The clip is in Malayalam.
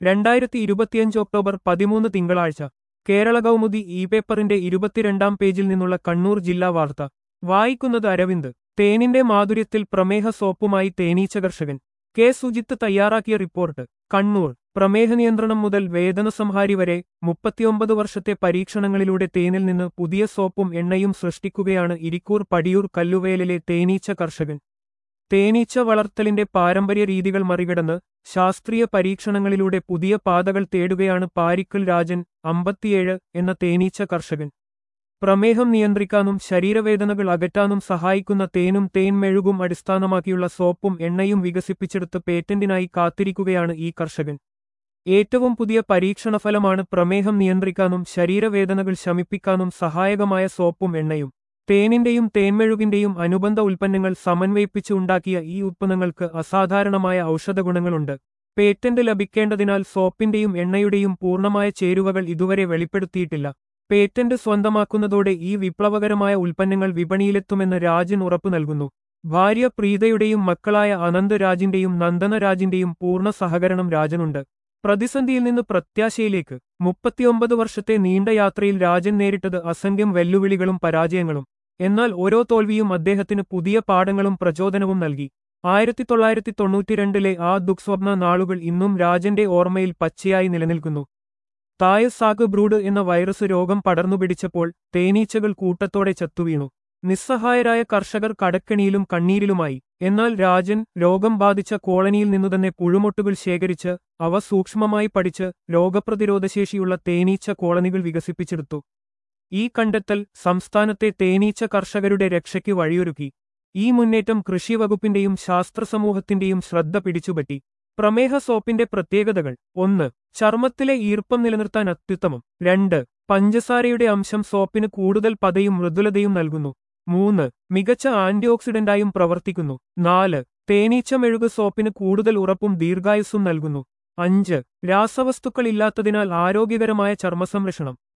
രണ്ടായിരത്തി ഇരുപത്തിയഞ്ച് ഒക്ടോബർ പതിമൂന്ന് തിങ്കളാഴ്ച കേരള കൗമുദി ഇ പേപ്പറിന്റെ ഇരുപത്തിരണ്ടാം പേജിൽ നിന്നുള്ള കണ്ണൂർ ജില്ലാ വാർത്ത വായിക്കുന്നത് അരവിന്ദ് തേനിന്റെ മാധുര്യത്തിൽ പ്രമേഹ സോപ്പുമായി തേനീച്ച കർഷകൻ കെ സുജിത്ത് തയ്യാറാക്കിയ റിപ്പോർട്ട് കണ്ണൂർ പ്രമേഹ നിയന്ത്രണം മുതൽ വേദനസംഹാരി വരെ മുപ്പത്തിയൊമ്പത് വർഷത്തെ പരീക്ഷണങ്ങളിലൂടെ തേനിൽ നിന്ന് പുതിയ സോപ്പും എണ്ണയും സൃഷ്ടിക്കുകയാണ് ഇരിക്കൂർ പടിയൂർ കല്ലുവേലിലെ തേനീച്ച കർഷകൻ തേനീച്ച വളർത്തലിന്റെ പാരമ്പര്യ രീതികൾ മറികടന്ന് ശാസ്ത്രീയ പരീക്ഷണങ്ങളിലൂടെ പുതിയ പാതകൾ തേടുകയാണ് പാരിക്കൽ രാജൻ അമ്പത്തിയേഴ് എന്ന തേനീച്ച കർഷകൻ പ്രമേഹം നിയന്ത്രിക്കാനും ശരീരവേദനകൾ അകറ്റാനും സഹായിക്കുന്ന തേനും തേൻ മെഴുകും അടിസ്ഥാനമാക്കിയുള്ള സോപ്പും എണ്ണയും വികസിപ്പിച്ചെടുത്ത് പേറ്റന്റിനായി കാത്തിരിക്കുകയാണ് ഈ കർഷകൻ ഏറ്റവും പുതിയ പരീക്ഷണഫലമാണ് പ്രമേഹം നിയന്ത്രിക്കാനും ശരീരവേദനകൾ ശമിപ്പിക്കാനും സഹായകമായ സോപ്പും എണ്ണയും തേനിന്റെയും തേൻമെഴുകിന്റെയും അനുബന്ധ ഉൽപ്പന്നങ്ങൾ സമന്വയിപ്പിച്ച് ഉണ്ടാക്കിയ ഈ ഉത്പന്നങ്ങൾക്ക് അസാധാരണമായ ഔഷധഗുണങ്ങളുണ്ട് പേറ്റന്റ് ലഭിക്കേണ്ടതിനാൽ സോപ്പിന്റെയും എണ്ണയുടെയും പൂർണ്ണമായ ചേരുവകൾ ഇതുവരെ വെളിപ്പെടുത്തിയിട്ടില്ല പേറ്റന്റ് സ്വന്തമാക്കുന്നതോടെ ഈ വിപ്ലവകരമായ ഉൽപ്പന്നങ്ങൾ വിപണിയിലെത്തുമെന്ന് രാജൻ ഉറപ്പു നൽകുന്നു ഭാര്യ പ്രീതയുടെയും മക്കളായ അനന്ത് രാജിന്റെയും നന്ദന രാജിന്റെയും പൂർണ്ണ സഹകരണം രാജനുണ്ട് പ്രതിസന്ധിയിൽ നിന്ന് പ്രത്യാശയിലേക്ക് മുപ്പത്തിയൊമ്പത് വർഷത്തെ നീണ്ട യാത്രയിൽ രാജൻ നേരിട്ടത് അസംഖ്യം വെല്ലുവിളികളും പരാജയങ്ങളും എന്നാൽ ഓരോ തോൽവിയും അദ്ദേഹത്തിന് പുതിയ പാഠങ്ങളും പ്രചോദനവും നൽകി ആയിരത്തി തൊള്ളായിരത്തി തൊണ്ണൂറ്റിരണ്ടിലെ ആ ദുഃസ്വപ്ന നാളുകൾ ഇന്നും രാജന്റെ ഓർമ്മയിൽ പച്ചയായി നിലനിൽക്കുന്നു തായസാഗ് ബ്രൂഡ് എന്ന വൈറസ് രോഗം പടർന്നുപിടിച്ചപ്പോൾ തേനീച്ചകൾ കൂട്ടത്തോടെ ചത്തുവീണു നിസ്സഹായരായ കർഷകർ കടക്കെണിയിലും കണ്ണീരിലുമായി എന്നാൽ രാജൻ രോഗം ബാധിച്ച കോളനിയിൽ നിന്നുതന്നെ പുഴുമൊട്ടുകൾ ശേഖരിച്ച് അവ സൂക്ഷ്മമായി പഠിച്ച് രോഗപ്രതിരോധശേഷിയുള്ള തേനീച്ച കോളനികൾ വികസിപ്പിച്ചെടുത്തു ഈ കണ്ടെത്തൽ സംസ്ഥാനത്തെ തേനീച്ച കർഷകരുടെ രക്ഷയ്ക്ക് വഴിയൊരുക്കി ഈ മുന്നേറ്റം കൃഷിവകുപ്പിന്റെയും ശാസ്ത്രസമൂഹത്തിന്റെയും ശ്രദ്ധ പിടിച്ചുപറ്റി പ്രമേഹ സോപ്പിന്റെ പ്രത്യേകതകൾ ഒന്ന് ചർമ്മത്തിലെ ഈർപ്പം നിലനിർത്താൻ അത്യുത്തമം രണ്ട് പഞ്ചസാരയുടെ അംശം സോപ്പിന് കൂടുതൽ പതയും മൃദുലതയും നൽകുന്നു മൂന്ന് മികച്ച ആന്റിഓക്സിഡന്റായും പ്രവർത്തിക്കുന്നു നാല് തേനീച്ച മെഴുക് സോപ്പിന് കൂടുതൽ ഉറപ്പും ദീർഘായുസ്സും നൽകുന്നു അഞ്ച് രാസവസ്തുക്കൾ ഇല്ലാത്തതിനാൽ ആരോഗ്യകരമായ ചർമ്മസംരക്ഷണം